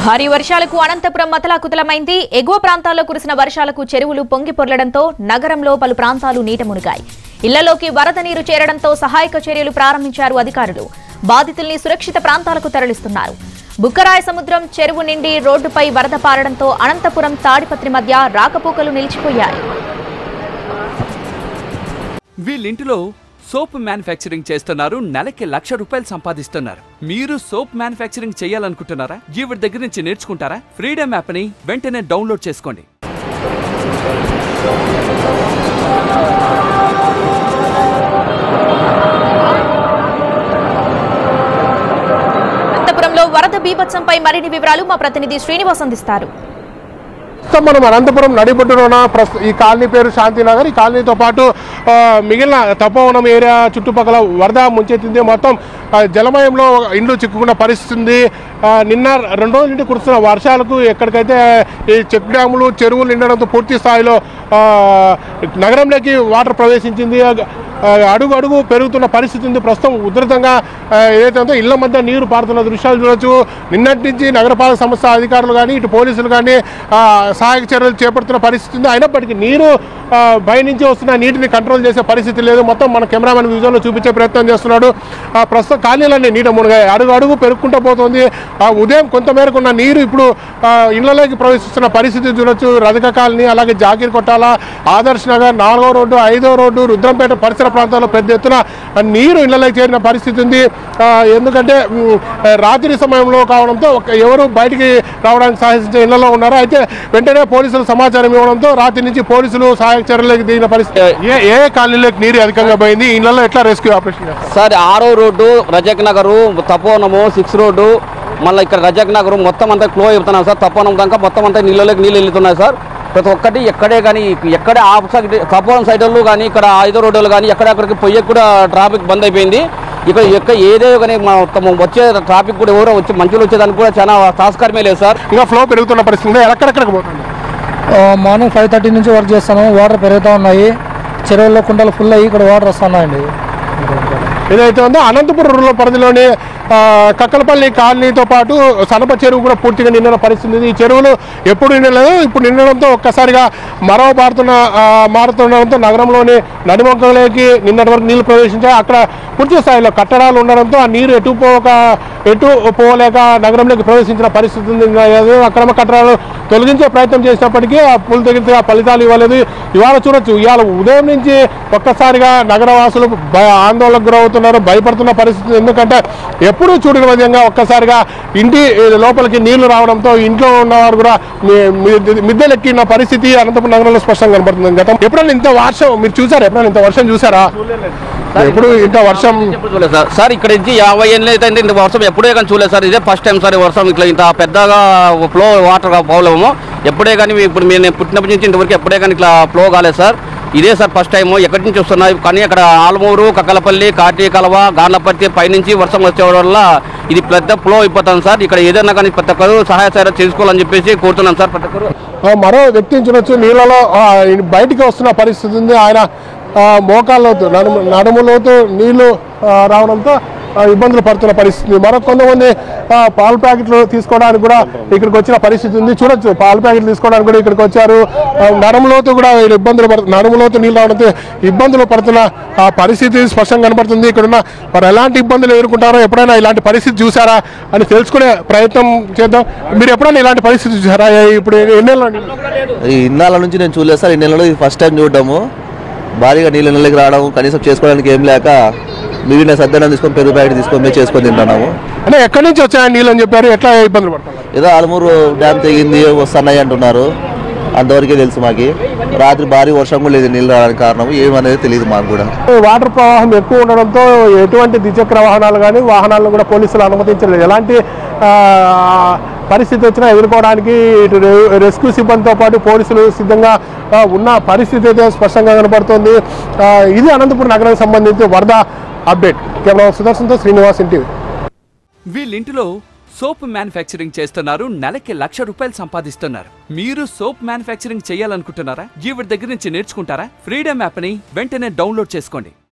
భారీ వర్షాలకు అనంతపురం మతలాకుతలమైంది ఎగువ ప్రాంతాల్లో కురిసిన వర్షాలకు చెరువులు పొంగి పొర్లడంతో నగరంలో పలు ప్రాంతాలు నీట మునిగాయి ఇళ్లలోకి వరద నీరు చేరడంతో సహాయక చర్యలు ప్రారంభించారు అధికారులు బాధితుల్ని సురక్షిత ప్రాంతాలకు తరలిస్తున్నారు బుక్కరాయ సముద్రం చెరువు నిండి రోడ్డుపై వరద పారడంతో అనంతపురం తాడిపత్రి మధ్య రాకపోకలు నిలిచిపోయాయి వీళ్ళింటిలో సోప్ మ్యానుఫ్యాక్చరింగ్ చేస్తున్నారు నెలకి లక్ష రూపాయలు సంపాదిస్తున్నారు మీరు సోప్ మ్యానుఫ్యాక్చరింగ్ చేయాలనుకుంటున్నారా ఈవిడ దగ్గర నుంచి నేర్చుకుంటారా ఫ్రీడమ్ యాప్ని వెంటనే డౌన్లోడ్ చేసుకోండి అనంతపురంలో వరద బీభత్సంపై మరిన్ని వివరాలు మా ప్రతినిధి శ్రీనివాస్ అందిస్తారు ప్రస్తుతం మనం అనంతపురం నడిబొడ్డున ఉన్న ప్రస్తు- ఈ కాలనీ పేరు శాంతినగర్ ఈ కాలనీతో పాటు ఆ, మిగిలిన తపోవనం ఏరియా చుట్టుపక్కల వరద ముంచెత్తింది మొత్తం ఆ, జలమయంలో ఇండ్లు చిక్కుకున్న పరిస్థితి ఉంది ఆ, నిన్న రెండు రోజుల నుండి కురుస్తున్న వర్షాలకు ఎక్కడికైతే ఈ చెక్ డ్యాములు చెరువులు నిండడంతో పూర్తి స్థాయిలో ఆ, నగరంలోకి వాటర్ ప్రవేశించింది ఆ, అడుగు అడుగు పెరుగుతున్న పరిస్థితి ఉంది ప్రస్తుతం ఉధృతంగా ఆ, ఏదైతే ఉందో ఇళ్ల మధ్య నీరు పారుతున్న దృశ్యాలు చూడొచ్చు నిన్నటి నుంచి నగరపాలక సంస్థ అధికారులు కానీ ఇటు పోలీసులు కానీ ఆ, సహాయక చర్యలు చేపడుతున్న పరిస్థితి ఉంది అయినప్పటికీ నీరు ఆ, పై నుంచి వస్తున్న నీటిని కంట్రోల్ చేసే పరిస్థితి లేదు మొత్తం మన కెమెరామెన్ విజువల్లో చూపించే ప్రయత్నం చేస్తున్నాడు ఆ, ప్రస్తుతం ఖాళీలన్నీ నీట మునిగాయి అడుగు అడుగు పెరుగుకుంటూ పోతుంది ఆ, ఉదయం కొంతమేరకు ఉన్న నీరు ఇప్పుడు ఆ, ఇళ్లలోకి ప్రవేశిస్తున్న పరిస్థితి చూడొచ్చు రథక కాలనీ అలాగే జాగీర్ కొట్టాల ఆదర్శ్ నగర్ నాలుగో రోడ్డు ఐదో రోడ్డు రుద్రంపేట పరిసర ప్రాంతాల్లో పెద్ద ఎత్తున ఆ, నీరు ఇళ్లలోకి చేరిన పరిస్థితి ఉంది ఆ, ఎందుకంటే ఉమ్, రాత్రి సమయంలో కావడంతో ఒక- ఎవరు బయటికి రావడానికి సాహసించే ఇళ్లలో ఉన్నారు అయితే వెంటనే పోలీసులు సమాచారం ఇవ్వడంతో రాత్రి నుంచి పోలీసులు సహాయక చర్యలకు దిగిన పరిస్థితి ఏ ఏ కాలనీలోకి నీరు అధికంగా పోయింది ఇళ్లలో ఎట్లా రెస్క్యూ ఆపరేషన్ చేస్తారు సార్ ఆరో రోడ్డు రజక్ నగరు తపోవనము సిక్స్ రోడ్డు మళ్ళీ ఇక్కడ రజక్ నగరు మొత్తం అంతా క్లో అవుతున్నాం సార్ తపోవనం దాకా మొత్తం అంతా నీళ్ళలోకి నీళ్ళు వెళ్తున్నాయి సార్ ప్రతి ఒక్కటి ఎక్కడే కానీ ఎక్కడే ఆపోజిట్ తపోవనం సైడ్ వాళ్ళు కానీ ఇక్కడ ఐదో రోడ్డు వాళ్ళు కానీ ఎక్కడెక్కడికి పొయ్యకు కూడా ట్రాఫిక్ బంద్ అయిపోయింది ఇక్కడ ఎక్క ఏదే కానీ మొత్తం వచ్చే ట్రాఫిక్ కూడా ఎవరో వచ్చి మంచులు వచ్చేదానికి కూడా చాలా తాస్కారమే లేదు సార్ ఇంకా ఫ్లో పెరుగుతున్న పరిస్థితి ఉంది ఎక్కడెక్కడికి పోతుంది ఆ, మార్నింగ్ ఫైవ్ థర్టీ నుంచి వర్క్ చేస్తాను వాటర్ పెరుగుతూ ఉన్నాయి చెరువుల్లో కుండలు ఫుల్ అయ్యి ఇక్కడ వాటర్ వస్తున్నాయండి ఏదైతే ఉందో అనంతపురం రూరల్ పరిధిలోని ఆ, కక్కలపల్లి కాలనీతో పాటు సనప చెరువు కూడా పూర్తిగా నిండిన పరిస్థితి ఉంది ఈ చెరువులు ఎప్పుడు నిండలేదు ఇప్పుడు నిండడంతో ఒక్కసారిగా మరో పారుతున్న ఆ, మారుతుండడంతో నగరంలోని నడిమొక్కలోకి నిన్నటి వరకు నీళ్లు ప్రవేశించాయి అక్కడ పూర్తి స్థాయిలో కట్టడాలు ఉండడంతో ఆ నీరు ఎటు పోక ఎటు పోలేక నగరంలోకి ప్రవేశించిన పరిస్థితి ఉంది ఇంకా ఏదో అక్రమ కట్టడాలు తొలగించే ప్రయత్నం చేసినప్పటికీ ఆ పులు తగిలితే ఆ ఫలితాలు ఇవ్వలేదు ఇవాళ చూడొచ్చు ఇవాళ ఉదయం నుంచి ఒక్కసారిగా నగరవాసులు భయ ఆందోళనకు గురవుతున్నారు భయపడుతున్న పరిస్థితి ఎందుకంటే ఎప్పుడూ చూడని విధంగా ఒక్కసారిగా ఇంటి లోపలికి నీళ్లు రావడంతో ఇంట్లో ఉన్నవారు కూడా మీ- మీ- మిద్దెలెక్కిన పరిస్థితి అనంతపురం నగరంలో స్పష్టంగా కనబడుతుంది గతం ఎప్పుడైనా ఇంత వర్షం మీరు చూసారా ఎప్పుడైనా ఇంత వర్షం చూసారా ఎప్పుడు ఇంత వర్షం ఎప్పుడు చూడలేదు సార్ సార్ ఇక్కడ నుంచి యాభై ఏళ్ళు అయితే ఇంత వర్షం ఎప్పుడే కానీ చూడలేదు సార్ ఇదే ఫస్ట్ టైం సార్ ఈ వర్షం ఇట్లా ఇంత పెద్దగా ఫ్లో వాటర్ ప్రాబ్లము ఎప్పుడే కానీ మీ- ఇప్పుడు మీరు నేను పుట్టినప్పటి నుంచి ఇంతవరకు ఎప్పుడే కానీ ఇట్లా ఫ్లో కాలేదు సార్ ఇదే సార్ ఫస్ట్ టైం ఎక్కడి నుంచి వస్తున్నాయి కానీ అక్కడ ఆలమూరు కక్కలపల్లి కాటి కలవ గార్లపర్తి పైనుంచి వర్షం వచ్చే వల్ల ఇది పెద్ద ఫ్లో అయిపోతుంది సార్ ఇక్కడ ఏదైనా కానీ ప్రతి ఒక్కరు సహాయ సహాయం చేసుకోవాలని చెప్పేసి కోరుతున్నాం సార్ ప్రతి ఒక్కరు ఆ, మరో వ్యక్తిని చూడొచ్చు నీళ్ళలో ఆ, ఈయన బయటికి వస్తున్న పరిస్థితి ఉంది ఆయన ఆ, మోకాళ్ళలోతు నడుము నడుములోతు నీళ్లు ఆ, రావడంతో ఆ, ఇబ్బందులు పడుతున్న పరిస్థితి ఉంది. మరో కొంతమంది ఆ, పాల ప్యాకెట్లు తీసుకోవడానికి కూడా ఇక్కడికి వచ్చిన పరిస్థితి ఉంది చూడొచ్చు పాల ప్యాకెట్లు తీసుకోవడానికి కూడా ఇక్కడికి వచ్చారు ఆ, నడుములోతు కూడా వీళ్ళు ఇబ్బందులు పడుతు నడుములోతు నీళ్ళు రావడంతో ఇబ్బందులు పడుతున్న ఆ పరిస్థితి స్పష్టంగా కనబడుతుంది ఇక్కడున్న మరి ఎలాంటి ఇబ్బందులు ఎదుర్కొంటారో ఎప్పుడైనా ఇలాంటి పరిస్థితి చూసారా అని తెలుసుకునే ప్రయత్నం చేద్దాం మీరు ఎప్పుడైనా ఇలాంటి పరిస్థితి చూసారా ఇప్పుడు ఎన్నెళ్ళ ఈ ఇన్నాళ్ళ నుంచి నేను చూడలేదు సార్ ఈ నెలలో ఇది ఫస్ట్ టైం చూడడము భారీగా నీళ్ళ నెలకి రావడం కనీసం చేసుకోవడానికి ఏం లేక మిగిలిన సద్దనం తీసుకొని పెరుగు ప్యాకెట్ తీసుకొని పోయి చేసుకొని తింటున్నాము అంటే ఎక్కడి నుంచి వచ్చాయని నీళ్ళు అని చెప్పారు ఎట్లా ఇబ్బందులు పడుతున్నారు ఏదో ఆలమూరు డ్యామ్ తెగింది వస్తున్నాయి అంటున్నారు అంతవరకే తెలుసు మాకు రాత్రి భారీ వర్షం కూడా లేదు నీళ్ళు రావడానికి కారణం ఏమనేది తెలియదు మాకు కూడా వాటర్ ప్రవాహం ఎక్కువ ఉండడంతో ఎటువంటి ద్విచక్ర వాహనాలు కానీ వాహనాలను కూడా పోలీసులు అనుమతించలేదు ఎలాంటి ఆ, పరిస్థితి వచ్చినా ఎదుర్కోవడానికి ఇటు రె- రెస్క్యూ సిబ్బందితో పాటు పోలీసులు సిద్ధంగా ఆ, ఉన్న పరిస్థితి అయితే స్పష్టంగా కనబడుతోంది ఆ, ఇది అనంతపురం నగరానికి సంబంధించి వరద అప్డేట్ కెమెరా సుదర్శన్తో శ్రీనివాస్ ఇంటివి వీళ్ళింటిలో సోప్ మ్యానుఫ్యాక్చరింగ్ చేస్తున్నారు నెలకి లక్ష రూపాయలు సంపాదిస్తున్నారు మీరు సోప్ మ్యానుఫ్యాక్చరింగ్ చేయాలనుకుంటున్నారా ఈవిడ దగ్గర నుంచి నేర్చుకుంటారా ఫ్రీడమ్ యాప్ని వెంటనే డౌన్లోడ్ చేసుకోండి